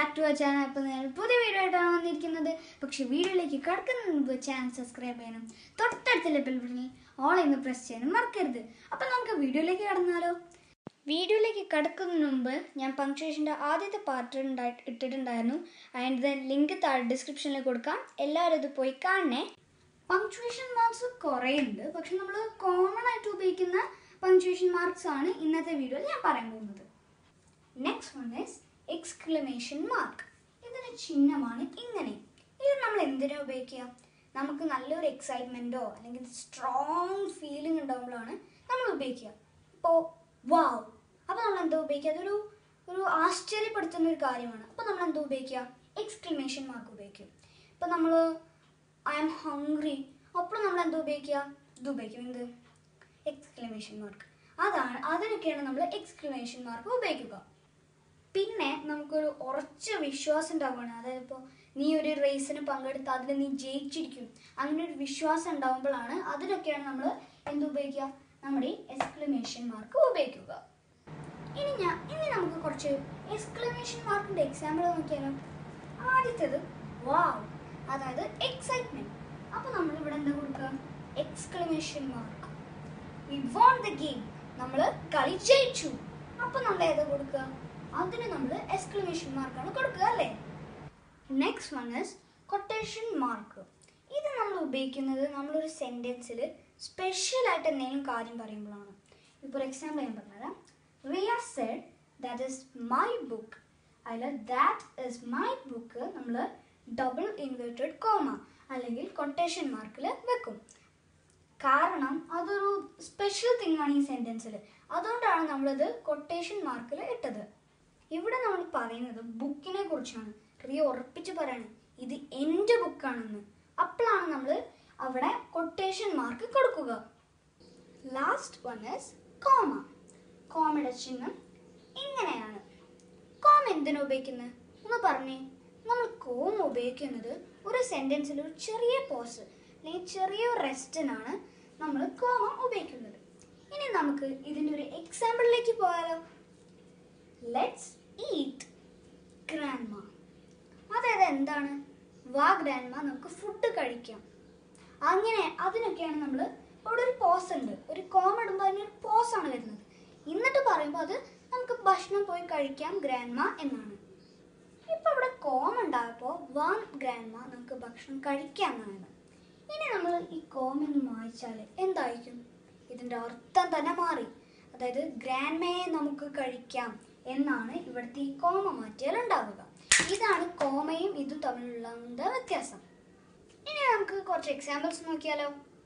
back to channel അപ്പോൾ ഞാൻ പുതിയ വീഡിയോ ആയിട്ടാണ് വന്നിരിക്കുന്നത് പക്ഷേ വീഡിയോയിലേക്ക് കിടക്കുന്നതിന് മുമ്പ് ചാനൽ സബ്സ്ക്രൈബ് ചെയ്യണം തൊട്ടടുത്തുള്ള ബെൽ ബട്ടണിൽ ഓൾ എന്ന് പ്രസ് ചെയ്യാനും മറക്കരുത് അപ്പോൾ നമുക്ക് വീഡിയോയിലേക്ക് കടന്നാലോ വീഡിയോയിലേക്ക് കടക്കുന്നതിന് മുമ്പ് ഞാൻ പങ്ക്ച്വേഷൻ്റെ ആദ്യത്തെ പാർട്ട് ഉണ്ടായി ഇട്ടിട്ടുണ്ടായിരുന്നു അതിൻ്റെ ലിങ്ക് താഴെ ഡിസ്ക്രിപ്ഷനിൽ കൊടുക്കാം എല്ലാവരും ഇത് പോയി കാണണേ പങ്ക്ച്വേഷൻ മാർക്സ് കുറേ ഉണ്ട് പക്ഷെ നമ്മൾ കോമൺ ആയിട്ട് ഉപയോഗിക്കുന്ന പങ്ക്ച്വേഷൻ മാർക്സ് ആണ് ഇന്നത്തെ വീഡിയോയിൽ ഞാൻ പറയാൻ പോകുന്നത് next one is exclamation mark ഇതിന്റെ ചിഹ്നമാണ് ഇങ്ങനെ ഇത് നമ്മൾ എന്തിനാ ഉപയോഗിക്കുക നമുക്ക് നല്ലൊരു എക്സൈറ്റ്മെൻറ്റോ അല്ലെങ്കിൽ സ്ട്രോങ് ഫീലിംഗ് ഉണ്ടാകുമ്പോഴാണ് നമ്മൾ ഉപയോഗിക്കുക ഇപ്പോൾ വാവ് അപ്പോൾ നമ്മൾ എന്താ ഉപയോഗിക്കുക അതൊരു ഒരു ആശ്ചര്യപ്പെടുത്തുന്ന ഒരു കാര്യമാണ് അപ്പോൾ നമ്മൾ എന്താ ഉപയോഗിക്കുക എക്സ്ക്ലമേഷൻ മാർക്ക് ഉപയോഗിക്കും ഇപ്പോൾ നമ്മൾ ഐ ആം ഹംഗ്രി അപ്പോൾ നമ്മൾ എന്താ ഉപയോഗിക്കുക ഇത് ഉപയോഗിക്കും എന്ത് എക്സ്ക്ലമേഷൻ മാർക്ക് അതാണ് അതിനൊക്കെയാണ് നമ്മൾ എക്സ്ക്ലമേഷൻ മാർക്ക് ഉപയോഗിക്കുക പിന്നെ നമുക്കൊരു ഉറച്ച വിശ്വാസം ഉണ്ടാവുകയാണ് അതായത് ഇപ്പോൾ നീ ഒരു റേസിന് പങ്കെടുത്ത് അതിൽ നീ ജയിച്ചിരിക്കും അങ്ങനെ ഒരു വിശ്വാസം ഉണ്ടാവുമ്പോഴാണ് അതിനൊക്കെയാണ് നമ്മൾ എന്ത് ഉപയോഗിക്കുക നമ്മുടെ എക്സ്ക്ലമേഷൻ മാർക്ക് ഉപയോഗിക്കുക ഇനി ഞാൻ ഇനി നമുക്ക് കുറച്ച് എക്സ്ക്ലമേഷൻ മാർക്കിന്റെ എക്സാമ്പിൾ നോക്കിയാലോ ആദ്യത്തേത് വാവ് അതായത് എക്സൈറ്റ്മെന്റ് അപ്പൊ നമ്മൾ ഇവിടെ എന്താ കൊടുക്കുക exclamation mark we won the game നമ്മൾ കളി ജയിച്ചു അപ്പൊ നമ്മൾ ഏതാ കൊടുക്കുക അതിന് നമ്മൾ എക്സ്ക്ലമേഷൻ മാർക്കാണ് കൊടുക്കുക അല്ലേ next one is quotation mark ഇത് നമ്മൾ ഉപയോഗിക്കുന്നത് നമ്മളൊരു സെൻറ്റൻസിൽ സ്പെഷ്യൽ ആയിട്ട് എന്തെങ്കിലും കാര്യം പറയുമ്പോഴാണ് ഇപ്പോൾ എക്സാമ്പിൾ ഞാൻ പറഞ്ഞുതരാം Riya said that is my book അതിൽ ദാറ്റ് ഇസ് മൈ ബുക്ക് നമ്മൾ ഡബിൾ ഇൻവേർട്ടഡ് കോമ അല്ലെങ്കിൽ കൊട്ടേഷൻ മാർക്കിൽ വെക്കും കാരണം അതൊരു സ്പെഷ്യൽ തിങ് ആണ് ഈ സെൻറ്റൻസിൽ അതുകൊണ്ടാണ് നമ്മളത് കൊട്ടേഷൻ മാർക്കിൽ ഇട്ടത് ഇവിടെ നമ്മൾ പറയുന്നത് ബുക്കിനെ കുറിച്ചാണ് റിയ ഉറപ്പിച്ച് പറയാണ് ഇത് എൻ്റെ ബുക്കാണെന്ന് അപ്പോഴാണ് നമ്മൾ അവിടെ കൊട്ടേഷൻ മാർക്ക് കൊടുക്കുക ലാസ്റ്റ് വൺ ഇസ് കോമ കോമയുടെ ചിഹ്നം ഇങ്ങനെയാണ് കോമ എന്തിനാ ഉപയോഗിക്കുന്നത് ഒന്ന് പറഞ്ഞേ നമ്മൾ കോമ ഉപയോഗിക്കുന്നത് ഒരു സെൻറ്റൻസിൽ ഒരു ചെറിയ പോസ് അല്ലെങ്കിൽ ചെറിയ റെസ്റ്റിനാണ് നമ്മൾ കോമ ഉപയോഗിക്കുന്നത് ഇനി നമുക്ക് ഇതിൻ്റെ ഒരു എക്സാമ്പിളിലേക്ക് പോയാലോ ലെറ്റ്സ് ഈറ്റ് ഗ്രാൻഡ്മ അതായത് എന്താണ് വാ ഗ്രാൻഡ്മ നമുക്ക് ഫുഡ് കഴിക്കാം അങ്ങനെ അതിനൊക്കെയാണ് നമ്മൾ ഇവിടെ ഒരു പോസ് ഉണ്ട് ഒരു കോമ ഇടുമ്പോൾ അതിനൊരു പോസ് ആണ് വരുന്നത് എന്നിട്ട് പറയുമ്പോൾ അത് നമുക്ക് ഭക്ഷണം പോയി കഴിക്കാം ഗ്രാൻഡ്മ എന്നാണ് ഇപ്പൊ ഇവിടെ കോമ ഉണ്ടായപ്പോൾ വാൻ ഗ്രാൻഡ്മ നമുക്ക് ഭക്ഷണം കഴിക്കാം എന്നാണ് ഇനി നമ്മൾ ഈ കോമ ഒന്ന് മായ്ച്ചാൽ എന്തായിരിക്കും ഇതിന്റെ അർത്ഥം തന്നെ മാറി അതായത് ഗ്രാൻഡ്മയെ നമുക്ക് കഴിക്കാം എന്നാണ് ഇവിടുത്തെ ഈ കോമ മാറ്റിയാൽ ഉണ്ടാവുക ഇതാണ് കോമയും ഇതും തമ്മിലുള്ള വ്യത്യാസം ഇനി നമുക്ക് കുറച്ച് എക്സാമ്പിൾസ് നോക്കിയാലോ